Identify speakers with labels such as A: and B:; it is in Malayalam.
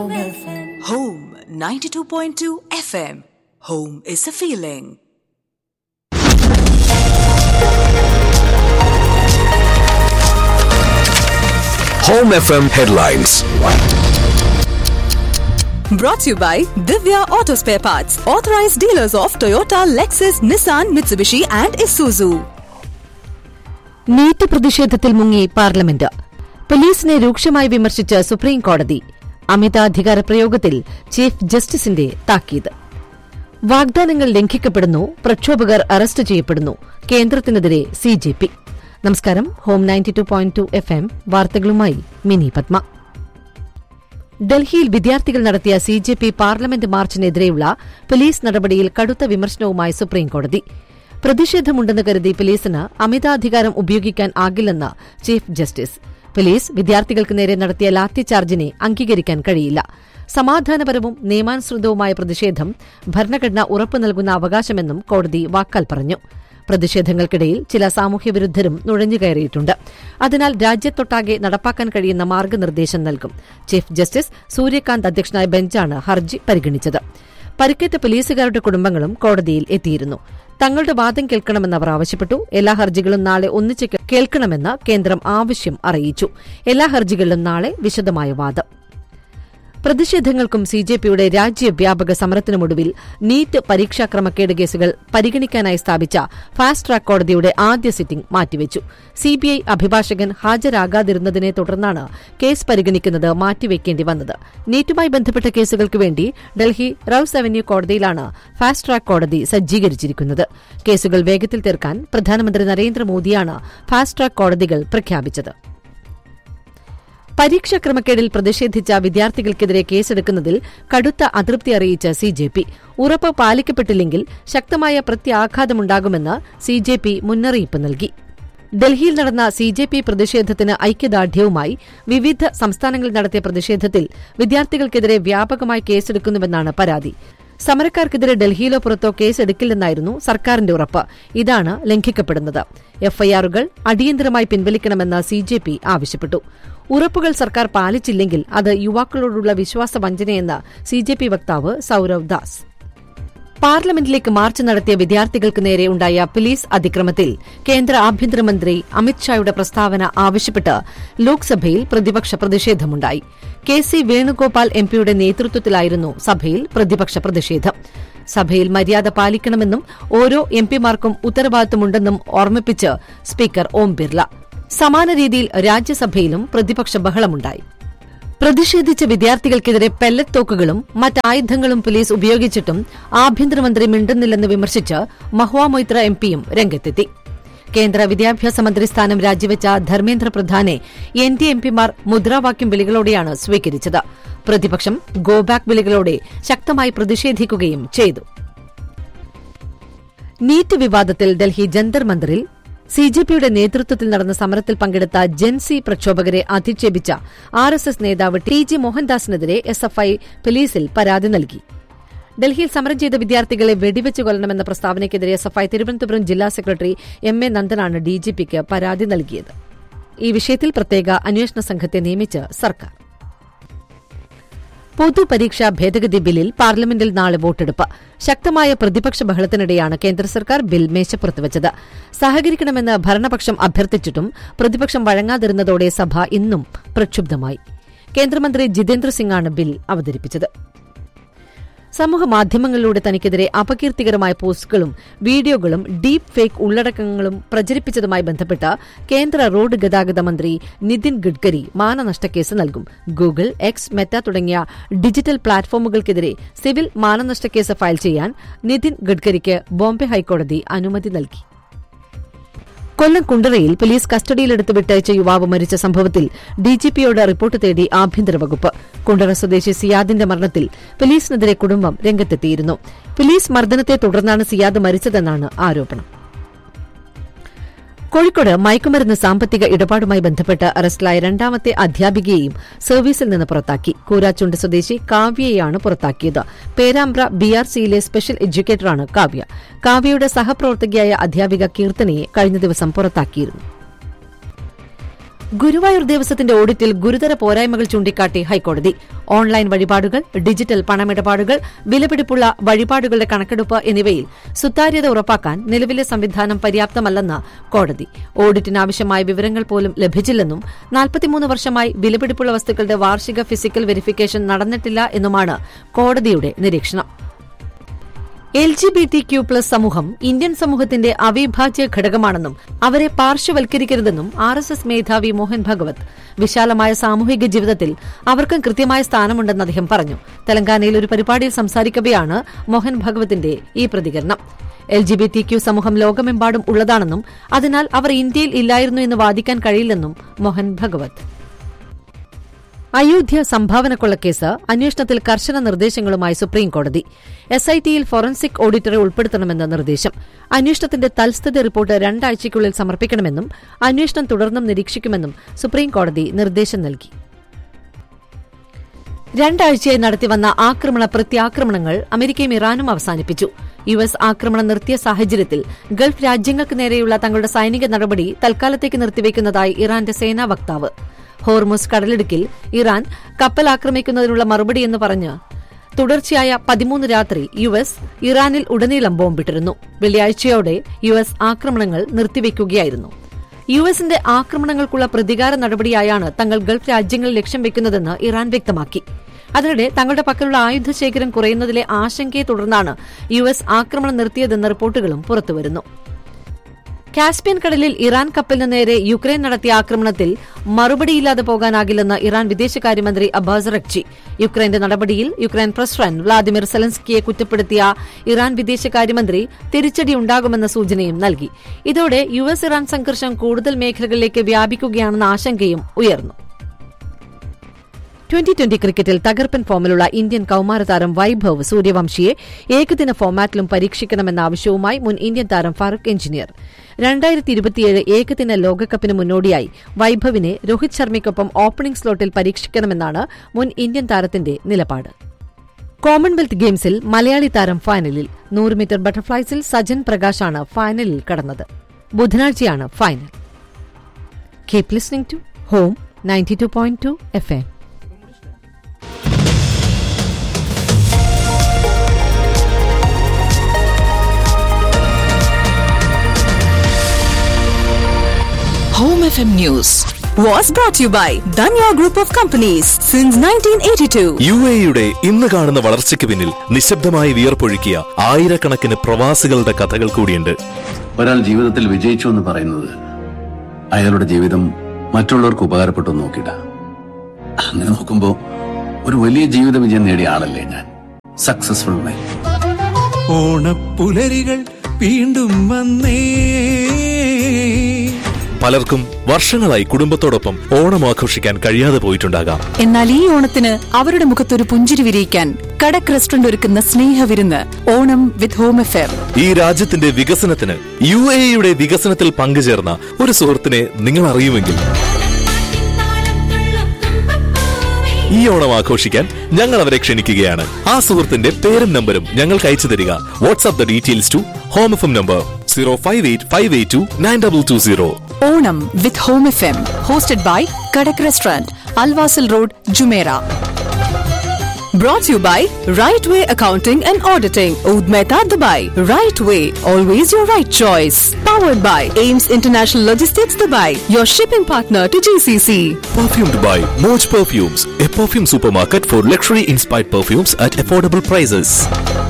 A: Home FM.
B: Home 92.2 FM. Home is a feeling.
C: Home FM headlines.
B: Brought to you by Divya Auto Spare Parts, authorized dealers of Toyota, Lexus, Nissan, Mitsubishi, and Isuzu.
D: NEET പ്രതിഷേധത്തിൽ മുങ്ങി പാർലമെന്റ് പോലീസിനെ രൂക്ഷമായി വിമർശിച്ച് സുപ്രീം കോടതി അമിതാധികാര പ്രയോഗത്തിൽ ചീഫ് ജസ്റ്റിസിന്റെ താക്കീത് വാഗ്ദാനങ്ങൾ ലംഘിക്കപ്പെടുന്നു പ്രക്ഷോഭകർ അറസ്റ്റ് ചെയ്യപ്പെടുന്നു കേന്ദ്രത്തിനെതിരെ സി ജെ പി നമസ്കാരം home ninety two point two F M വാർത്തകളുമായി മിനി പത്മ ഡൽഹിയിൽ വിദ്യാർത്ഥികൾ നടത്തിയ സി ജെ പി പാർലമെന്റ് മാർച്ചിനെതിരെയുള്ള പോലീസ് നടപടിയിൽ കടുത്ത വിമർശനവുമായി സുപ്രീംകോടതി പ്രതിഷേധമുണ്ടെന്ന് കരുതി പോലീസിന് അമിതാധികാരം ഉപയോഗിക്കാൻ ആകില്ലെന്ന് ചീഫ് ജസ്റ്റിസ് പോലീസ് വിദ്യാർത്ഥികൾക്ക് നേരെ നടത്തിയ ലാത്തിചാർജിനെ അംഗീകരിക്കാൻ കഴിയില്ല സമാധാനപരവും നിയമാനുസൃതവുമായ പ്രതിഷേധം ഭരണഘടന ഉറപ്പു നൽകുന്ന അവകാശമെന്നും കോടതി വാക്കാൽ പറഞ്ഞു പ്രതിഷേധങ്ങൾക്കിടയിൽ ചില സാമൂഹ്യവിരുദ്ധരും നുഴഞ്ഞുകയറിയിട്ടുണ്ട് അതിനാൽ രാജ്യത്തൊട്ടാകെ നടപ്പാക്കാൻ കഴിയുന്ന മാർഗനിർദ്ദേശം നൽകും ചീഫ് ജസ്റ്റിസ് സൂര്യകാന്ത് അധ്യക്ഷനായ ബെഞ്ചാണ് ഹർജി പരിഗണിച്ചത് പരിക്കേറ്റ പോലീസുകാരുടെ കുടുംബങ്ങളും കോടതിയിൽ എത്തിയിരുന്നു തങ്ങളുടെ വാദം കേൾക്കണമെന്ന് അവർ ആവശ്യപ്പെട്ടു എല്ലാ ഹർജികളും നാളെ ഒന്നിച്ച് കേൾക്കണമെന്ന് കേന്ദ്രം ആവശ്യം അറിയിച്ചു എല്ലാ ഹർജികളിലും നാളെ വിശദമായ വാദം പ്രതിഷേധങ്ങൾക്കും സി ജെ പിയുടെ രാജ്യവ്യാപക സമരത്തിനുമൊടുവിൽ നീറ്റ് പരീക്ഷാ ക്രമക്കേട് കേസുകൾ പരിഗണിക്കാനായി സ്ഥാപിച്ച ഫാസ്റ്റ് ട്രാക്ക് കോടതിയുടെ ആദ്യ സിറ്റിംഗ് മാറ്റിവെച്ചു സിബിഐ അഭിഭാഷകൻ ഹാജരാകാതിരുന്നതിനെ തുടർന്നാണ് കേസ് പരിഗണിക്കുന്നത് മാറ്റിവെക്കേണ്ടി വന്നത് നീറ്റുമായി ബന്ധപ്പെട്ട കേസുകൾക്ക് വേണ്ടി ഡൽഹി റൌസ് അവന്യൂ കോടതിയിലാണ് ഫാസ്റ്റ് ട്രാക്ക് കോടതി സജ്ജീകരിച്ചിരിക്കുന്നത് കേസുകൾ വേഗത്തിൽ തീർക്കാൻ പ്രധാനമന്ത്രി നരേന്ദ്രമോദിയാണ് ഫാസ്റ്റ് ട്രാക്ക് കോടതികൾ പ്രഖ്യാപിച്ചത് പരീക്ഷാ ക്രമക്കേടിൽ പ്രതിഷേധിച്ച വിദ്യാർത്ഥികൾക്കെതിരെ കേസെടുക്കുന്നതിൽ കടുത്ത അതൃപ്തി അറിയിച്ച സി ജെ പി ഉറപ്പ് പാലിക്കപ്പെട്ടില്ലെങ്കിൽ ശക്തമായ പ്രത്യാഘാതമുണ്ടാകുമെന്ന് സി ജെ പി മുന്നറിയിപ്പ് നൽകി ഡൽഹിയിൽ നടന്ന സി ജെ പി പ്രതിഷേധത്തിന് ഐക്യദാർഢ്യവുമായി വിവിധ സംസ്ഥാനങ്ങളിൽ നടത്തിയ പ്രതിഷേധത്തിൽ വിദ്യാർത്ഥികൾക്കെതിരെ വ്യാപകമായി കേസെടുക്കുന്നുവെന്നാണ് പരാതി സമരക്കാർക്കെതിരെ ഡൽഹിയിലോ പുറത്തോ കേസെടുക്കില്ലെന്നായിരുന്നു സർക്കാരിന്റെ ഉറപ്പ് ഇതാണ് ലംഘിക്കപ്പെടുന്നത് എഫ്ഐആറുകൾ അടിയന്തരമായി പിൻവലിക്കണമെന്ന് സി ജെ പി ആവശ്യപ്പെട്ടു ഉറപ്പുകൾ സർക്കാർ പാലിച്ചില്ലെങ്കിൽ അത് യുവാക്കളോടുള്ള വിശ്വാസവഞ്ചനയെന്ന് സി ജെ പി വക്താവ് സൌരവ് ദാസ് പാർലമെന്റിലേക്ക് മാർച്ച് നടത്തിയ വിദ്യാർത്ഥികൾക്ക് നേരെ ഉണ്ടായ പോലീസ് അതിക്രമത്തിൽ കേന്ദ്ര ആഭ്യന്തരമന്ത്രി അമിത്ഷായുടെ പ്രസ്താവന ആവശ്യപ്പെട്ട് ലോക്സഭയിൽ പ്രതിപക്ഷ പ്രതിഷേധമുണ്ടായി കെ സി വേണുഗോപാൽ എംപിയുടെ നേതൃത്വത്തിലായിരുന്നു സഭയിൽ പ്രതിപക്ഷ പ്രതിഷേധം സഭയിൽ മര്യാദ പാലിക്കണമെന്നും ഓരോ എംപിമാർക്കും ഉത്തരവാദിത്തമുണ്ടെന്നും ഓർമ്മിപ്പിച്ച് സ്പീക്കർ ഓം ബിർല സമാന രീതിയിൽ രാജ്യസഭയിലും പ്രതിപക്ഷ ബഹളമുണ്ടായി പ്രതിഷേധിച്ച വിദ്യാർത്ഥികൾക്കെതിരെ പെല്ലറ്റ് തോക്കുകളും മറ്റായുധങ്ങളും പോലീസ് ഉപയോഗിച്ചിട്ടും ആഭ്യന്തരമന്ത്രി മിണ്ടുന്നില്ലെന്ന് വിമർശിച്ച് മഹുവ മൊയ്ത്ര എംപിയും രംഗത്തെത്തി കേന്ദ്ര വിദ്യാഭ്യാസ മന്ത്രി സ്ഥാനം രാജിവെച്ച ധർമ്മേന്ദ്ര പ്രധാനെ എൻ ഡി എംപിമാർ മുദ്രാവാക്യം വിളികളോടെയാണ് സ്വീകരിച്ചത് പ്രതിപക്ഷം ഗോബാക്ക് വിളികളോടെ ശക്തമായി പ്രതിഷേധിക്കുകയും ചെയ്തു നീറ്റ് വിവാദത്തിൽ ഡൽഹി ജന്തർ മന്ദിറിൽ സി ജെ പിയുടെ നേതൃത്വത്തിൽ നടന്ന സമരത്തിൽ പങ്കെടുത്ത ജെൻസി പ്രക്ഷോഭകരെ അധിക്ഷേപിച്ച ആർ എസ് എസ് നേതാവ് ടി ജി മോഹൻദാസിനെതിരെ എസ് എഫ് ഐ പോലീസിൽ പരാതി നൽകി ഡൽഹിയിൽ സമരം ചെയ്ത വിദ്യാർത്ഥികളെ വെടിവെച്ച് കൊല്ലണമെന്ന പ്രസ്താവനയ്ക്കെതിരെ എസ് എഫ് ഐ തിരുവനന്തപുരം ജില്ലാ സെക്രട്ടറി എം എ നന്ദനാണ് ഡിജിപിക്ക് പരാതി നൽകിയത് ഈ വിഷയത്തിൽ പ്രത്യേക അന്വേഷണ സംഘത്തെ നിയമിച്ച് സർക്കാർ പൊതുപരീക്ഷാ ഭേദഗതി ബില്ലിൽ പാർലമെന്റിൽ നാളെ വോട്ടെടുപ്പ് ശക്തമായ പ്രതിപക്ഷ ബഹളത്തിനിടെയാണ് കേന്ദ്ര സർക്കാർ ബിൽ മേശപ്പുറത്ത് സഹകരിക്കണമെന്ന് ഭരണപക്ഷം അഭ്യർത്ഥിച്ചിട്ടും പ്രതിപക്ഷം വഴങ്ങാതിരുന്നതോടെ സഭ ഇന്നും പ്രക്ഷുബ്ധമായി കേന്ദ്രമന്ത്രി ജിതേന്ദ്ര സിംഗാണ് ബിൽ അവതരിപ്പിച്ചത് സമൂഹ മാധ്യമങ്ങളിലൂടെ തനിക്കെതിരെ അപകീർത്തികരമായ പോസ്റ്റുകളും വീഡിയോകളും ഡീപ് ഫേക്ക് ഉള്ളടക്കങ്ങളും പ്രചരിപ്പിച്ചതുമായി ബന്ധപ്പെട്ട് കേന്ദ്ര റോഡ് ഗതാഗത മന്ത്രി നിതിൻ ഗഡ്കരി മാനനഷ്ടക്കേസ് നൽകും ഗൂഗിൾ എക്സ് മെറ്റ തുടങ്ങിയ ഡിജിറ്റൽ പ്ലാറ്റ്ഫോമുകൾക്കെതിരെ സിവിൽ മാനനഷ്ടക്കേസ് ഫയൽ ചെയ്യാൻ നിതിൻ ഗഡ്കരിക്ക് ബോംബെ ഹൈക്കോടതി അനുമതി നൽകി കൊല്ലം കുണ്ടറയിൽ പോലീസ് കസ്റ്റഡിയിലെടുത്ത് വിട്ടയച്ച യുവാവ് മരിച്ച സംഭവത്തിൽ ഡിജിപിയോട് റിപ്പോർട്ട് തേടി ആഭ്യന്തര വകുപ്പ് കുണ്ടറ സ്വദേശി സിയാദിന്റെ മരണത്തിൽ പോലീസിനെതിരെ കുടുംബം രംഗത്തെത്തിയിരുന്നു പോലീസ് മർദ്ദനത്തെ തുടർന്നാണ് സിയാദ് മരിച്ചതെന്നാണ് ആരോപണം കോഴിക്കോട് മയക്കുമരുന്ന് സാമ്പത്തിക ഇടപാടുമായി ബന്ധപ്പെട്ട് അറസ്റ്റിലായ രണ്ടാമത്തെ അധ്യാപികയെയും സർവീസിൽ നിന്ന് പുറത്താക്കി കൂരാച്ചുണ്ട് സ്വദേശി കാവ്യയെയാണ് പുറത്താക്കിയത് പേരാമ്പ്ര ബിആർസിയിലെ സ്പെഷ്യൽ എഡ്യൂക്കേറ്ററാണ് കാവ്യ കാവ്യയുടെ സഹപ്രവർത്തകയായ അധ്യാപിക കീർത്തനയെ കഴിഞ്ഞ ദിവസം പുറത്താക്കിയിരുന്നു ഗുരുവായൂർ ദേവസ്വത്തിന്റെ ഓഡിറ്റിൽ ഗുരുതര പോരായ്മകൾ ചൂണ്ടിക്കാട്ടി ഹൈക്കോടതി ഓൺലൈൻ വഴിപാടുകൾ ഡിജിറ്റൽ പണമിടപാടുകൾ വിലപിടിപ്പുള്ള വഴിപാടുകളുടെ കണക്കെടുപ്പ് എന്നിവയിൽ സുതാര്യത ഉറപ്പാക്കാൻ നിലവിലെ സംവിധാനം പര്യാപ്തമല്ലെന്ന് കോടതി ഓഡിറ്റിനാവശ്യമായ വിവരങ്ങൾ പോലും ലഭിച്ചില്ലെന്നും നാൽപ്പത്തിമൂന്ന് വർഷമായി വിലപിടിപ്പുള്ള വസ്തുക്കളുടെ വാർഷിക ഫിസിക്കൽ വെരിഫിക്കേഷൻ നടന്നിട്ടില്ല എന്നുമാണ് കോടതിയുടെ നിരീക്ഷണം L G B T Q plus സമൂഹം ഇന്ത്യൻ സമൂഹത്തിന്റെ അവിഭാജ്യ ഘടകമാണെന്നും അവരെ പാർശ്വവൽക്കരിക്കരുതെന്നും ആർ എസ് എസ് മേധാവി മോഹൻ ഭഗവത് വിശാലമായ സാമൂഹിക ജീവിതത്തിൽ അവർക്കും കൃത്യമായ സ്ഥാനമുണ്ടെന്ന് അദ്ദേഹം പറഞ്ഞു തെലങ്കാനയിൽ ഒരു പരിപാടിയിൽ സംസാരിക്കവെയാണ് മോഹൻ ഭഗവത്തിന്റെ ഈ പ്രതികരണം L G B T Q സമൂഹം ലോകമെമ്പാടും ഉള്ളതാണെന്നും അതിനാൽ അവർ ഇന്ത്യയിൽ ഇല്ലായിരുന്നു എന്ന് വാദിക്കാൻ കഴിയില്ലെന്നും മോഹൻ ഭഗവത് അയോധ്യ സംഭാവന കൊള്ളക്കേസ് അന്വേഷണത്തിൽ കർശന നിർദ്ദേശങ്ങളുമായി സുപ്രീംകോടതി എസ് ഐ ടിയിൽ ഫോറൻസിക് ഓഡിറ്ററെ ഉൾപ്പെടുത്തണമെന്ന് നിർദ്ദേശം അന്വേഷണത്തിന്റെ തൽസ്ഥിതി റിപ്പോർട്ട് രണ്ടാഴ്ചയ്ക്കുള്ളിൽ സമർപ്പിക്കണമെന്നും അന്വേഷണം തുടർന്നും നിരീക്ഷിക്കുമെന്നും സുപ്രീംകോടതി നിർദ്ദേശം നൽകി രണ്ടാഴ്ചയായി നടത്തിവന്ന ആക്രമണ പ്രത്യാക്രമണങ്ങൾ അമേരിക്കയും ഇറാനും അവസാനിപ്പിച്ചു യു എസ് ആക്രമണം നിർത്തിയ സാഹചര്യത്തിൽ ഗൾഫ് രാജ്യങ്ങൾക്ക് നേരെയുള്ള തങ്ങളുടെ സൈനിക നടപടി തൽക്കാലത്തേക്ക് നിർത്തിവെക്കുന്നതായി ഇറാന്റെ സേനാ വക്താവ് ഹോർമുസ് കടലിടുക്കിൽ ഇറാൻ കപ്പൽ ആക്രമിക്കുന്നതിനുള്ള മറുപടിയെന്ന് പറഞ്ഞ് തുടർച്ചയായ പതിമൂന്ന് രാത്രി യു എസ് ഇറാനിൽ ഉടനീളം ബോംബിട്ടിരുന്നു വെള്ളിയാഴ്ചയോടെ യു എസ് ആക്രമണങ്ങൾ നിർത്തിവെക്കുകയായിരുന്നു യു എസിന്റെ ആക്രമണങ്ങൾക്കുള്ള പ്രതികാര നടപടിയായാണ് തങ്ങൾ ഗൾഫ് രാജ്യങ്ങളിൽ ലക്ഷ്യം വെക്കുന്നതെന്ന് ഇറാൻ വ്യക്തമാക്കി അതിനിടെ തങ്ങളുടെ പക്കലുള്ള ആയുധശേഖരം കുറയുന്നതിലെ ആശങ്കയെ തുടർന്നാണ് യു എസ് ആക്രമണം നിർത്തിയതെന്ന റിപ്പോർട്ടുകളും പുറത്തുവരുന്നു കാസ്പിയൻ കടലിൽ ഇറാൻ കപ്പലിന് നേരെ യുക്രൈൻ നടത്തിയ ആക്രമണത്തിൽ മറുപടിയില്ലാതെ പോകാനാകില്ലെന്ന് ഇറാൻ വിദേശകാര്യമന്ത്രി അബ്ബാസ് റക്ചി യുക്രൈന്റെ നടപടിയിൽ യുക്രൈൻ പ്രസിഡന്റ് വ്ളാദിമിർ സെലൻസ്കിയെ കുറ്റപ്പെടുത്തിയ ഇറാൻ വിദേശകാര്യമന്ത്രി തിരിച്ചടിയുണ്ടാകുമെന്ന സൂചനയും നൽകി ഇതോടെ യു എസ് ഇറാൻ സംഘർഷം കൂടുതൽ മേഖലകളിലേക്ക് വ്യാപിക്കുകയാണെന്ന ആശങ്കയും ഉയർന്നു ട്വന്റി ട്വന്റി ക്രിക്കറ്റിൽ തകർപ്പൻ ഫോമിലുള്ള ഇന്ത്യൻ കൌമാരതാരം വൈഭവ് സൂര്യവംശിയെ ഏകദിന ഫോമാറ്റിലും പരീക്ഷിക്കണമെന്ന ആവശ്യവുമായി മുൻ ഇന്ത്യൻ താരം ഫാറൂഖ് എഞ്ചിനീയർ രണ്ടായിരത്തി ഇരുപത്തിയേഴ് ഏകദിന ലോകകപ്പിന് മുന്നോടിയായി വൈഭവിനെ രോഹിത് ശർമ്മയ്ക്കൊപ്പം ഓപ്പണിംഗ് സ്ലോട്ടിൽ പരീക്ഷിക്കണമെന്നാണ് മുൻ ഇന്ത്യൻ താരത്തിന്റെ നിലപാട് കോമൺവെൽത്ത് ഗെയിംസിൽ മലയാളി താരം ഫൈനലിൽ നൂറ് മീറ്റർ ബട്ടർഫ്ലൈസിൽ സജൻ പ്രകാശാണ് ഫൈനലിൽ കടന്നത് ബുധനാഴ്ചയാണ് final keep listening to home ninety two point two F M
B: Home FM News was brought to you by Danya Group of Companies since 1982.
C: U എയുടെ ഇന്ന് കാണുന്ന വളർച്ചയ്ക്ക് പിന്നിൽ നിശബ്ദമായി വിയർപ്പൊഴുക്കിയ ആയിരക്കണക്കിന് പ്രവാസികളുടെ കഥകൾ കൂടിയുണ്ട്
A: ഒരാൾ ജീവിതത്തിൽ വിജയിച്ചു എന്ന് പറയുന്നത് അയാളുടെ ജീവിതം മറ്റുള്ളവർക്ക് ഉപകാരപ്പെട്ടു എന്ന് നോക്കിയിട്ട അങ്ങനെ നോക്കുമ്പോ ഒരു വലിയ ജീവിത വിജയം നേടിയ ആളല്ലേ ഞാൻ സക്സസ്ഫുൾ മാൻ
E: ഓണപ്പുലരികൾ വീണ്ടും വന്നേ
C: പലർക്കും വർഷങ്ങളായി കുടുംബത്തോടൊപ്പം ഓണം ആഘോഷിക്കാൻ കഴിയാതെ പോയിട്ടുണ്ടാകാം
F: എന്നാൽ ഈ ഓണത്തിന് അവരുടെ മുഖത്തൊരു പുഞ്ചിരി വിരിയിക്കാൻ കടക് റെസ്റ്റോറന്റ് ഒരുക്കുന്ന സ്നേഹവിരുന്ന് ഓണം വിത്ത് ഹോം എഫെയർ
C: ഈ രാജ്യത്തിന്റെ വികസനത്തിന് യു എയുടെ വികസനത്തിൽ പങ്കുചേർന്ന ഒരു സുഹൃത്തിനെ നിങ്ങൾ അറിയുമെങ്കിൽ ഈ ഓണം ആഘോഷിക്കാൻ ഞങ്ങൾ അവരെ ക്ഷണിക്കുകയാണ് ആ സുഹൃത്തിന്റെ പേരും നമ്പരും ഞങ്ങൾക്ക് അയച്ചു തരിക WhatsApp the details to home F M number zero five eight five eight two nine double two zero
F: Onam with home F M hosted by Kadak restaurant Al Wasl road Jumeirah
B: Brought to you by Right Way Accounting and Auditing, Oud Mehta, Dubai. Right Way, always your right choice. Powered by Ames International Logistics, Dubai, your shipping partner to GCC.
C: Perfumed by Moj Perfumes, a perfume supermarket for luxury inspired perfumes at affordable prices.